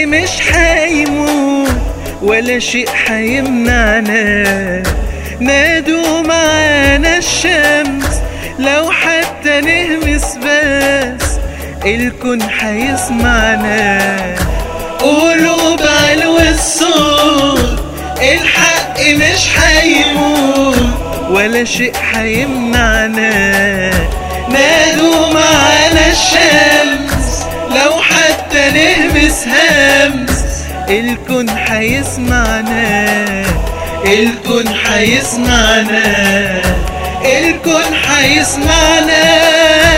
مش حيموت ولا شيء حيمنعنا نادوا معانا الشمس لو حتى نهمس بس الكون حيسمعنا قولوا بعلو الصوت الحق مش حيموت ولا شيء حيمنعنا نادوا معانا الشمس لو حتى نهمس همس الكون حيسمعنا الكون حيسمعنا الكون حيسمعنا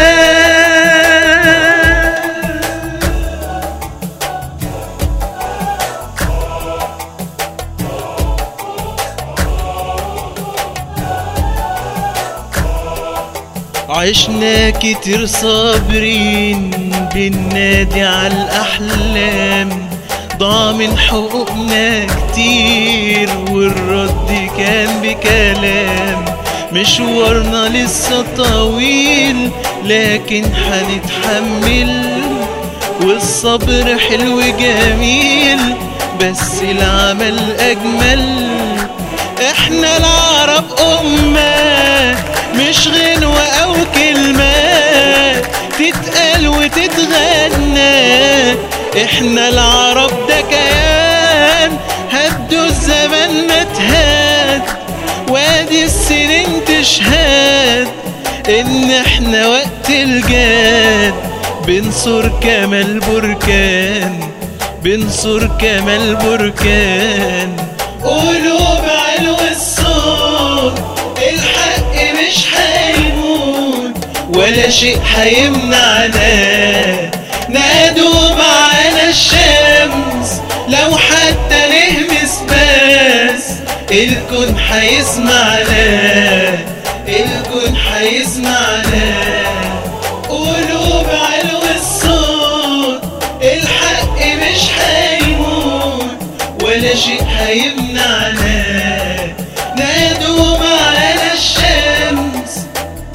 عشنا كتير صابرين بننادي على الأحلام ضاع من حقوقنا كتير والرد كان بكلام مشوارنا لسه طويل لكن هنتحمل والصبر حلو جميل بس العمل أجمل احنا العرب أمة مش غنوة أو كلمة تتقال وتتغنى احنا العرب ده كيان هدوا الزمن ما تهاد وادي السنين تشهد ان احنا وقت الجاد بنصر كمال بركان بنصر كمال بركان قولوا بعلو الصوت الحق مش هيموت ولا شيء هيمنعنا نادوا معانا الشمس لو حتى نهمس بس الكون هيسمعنا الكون هيسمعنا قولوا بعلو الصوت الحق مش هيموت ولا شيء هيمنعنا نادوا معانا الشمس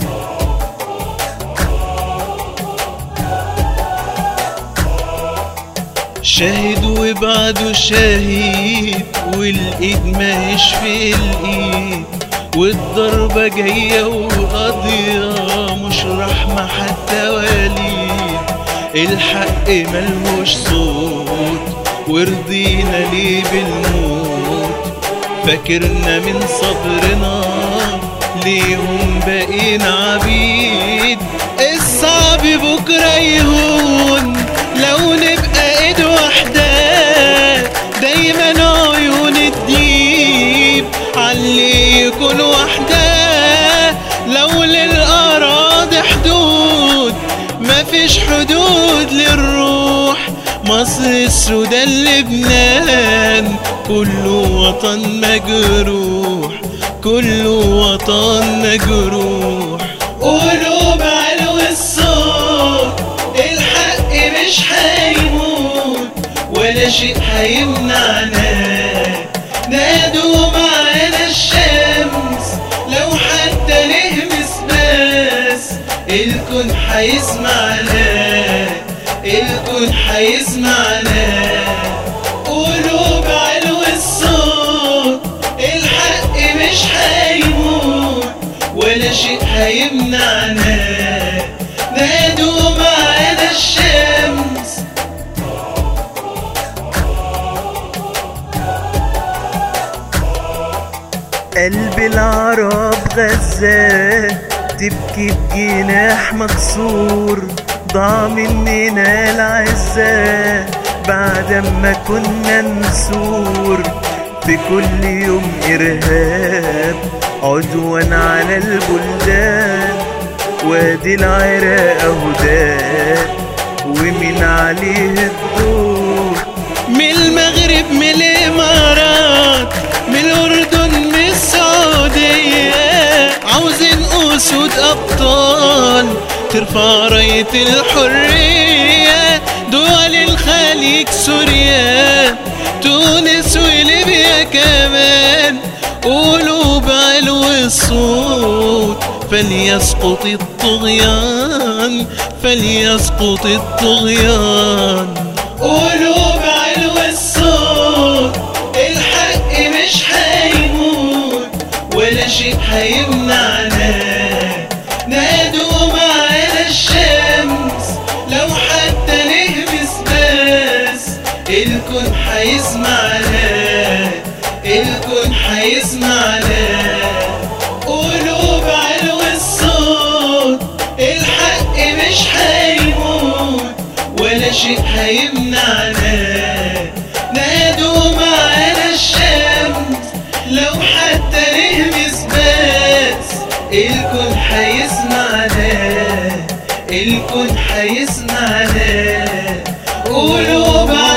شاهد وبعده شهيد والايد ماهيش في الايد والضربة جاية وقاضية مش رحمة حتى وليد الحق ملهوش صوت ورضينا ليه بالموت فاكرنا من صبرنا ليهم باقين عبيد الصعب بكرة يهون لو نبقى ايد واحدة دايما عيون الديب علي يكون واحدة لو للأراضي حدود مفيش حدود للروح مصر السودان لبنان كله وطن مجروح كله وطن مجروح قولوا بعلو الصوت الحق مش هيموت ولا شيء هيمنعنا نادوا معانا الشمس لو حتى نهمس بس الكون هيسمعنا الكون هيسمعنا قولوا بعلو الصوت الحق مش هيموت ولا شيء هيمنعنا نادوا معانا الشمس قلب العرب غزة تبكي بجناح مكسور ضاع مننا العزة بعد ما كنا نسور في كل يوم إرهاب عدوان على البلدان وادي العراق أهداف ومن عليه الدور من المغرب من الإمارات من الأردن من السعودية عاوزين أسود أبطال ترفع راية الحرية دول الخليج سوريا تونس وليبيا كمان قولوا بعلو الصوت فليسقط الطغيان فليسقط الطغيان قولوا بعلو ولا شيء هيمنعنا نادوا معانا الشمس لو حتى نهمس بس الكون هيسمعنا الكون هيسمعنا قولوا بعلو الصوت الحق مش هيموت ولا شيء هيمنعنا نادوا معانا الشمس لو حتى نهمس بس الكون هيسمعنا الكون هيسمعنا قولوا بعلو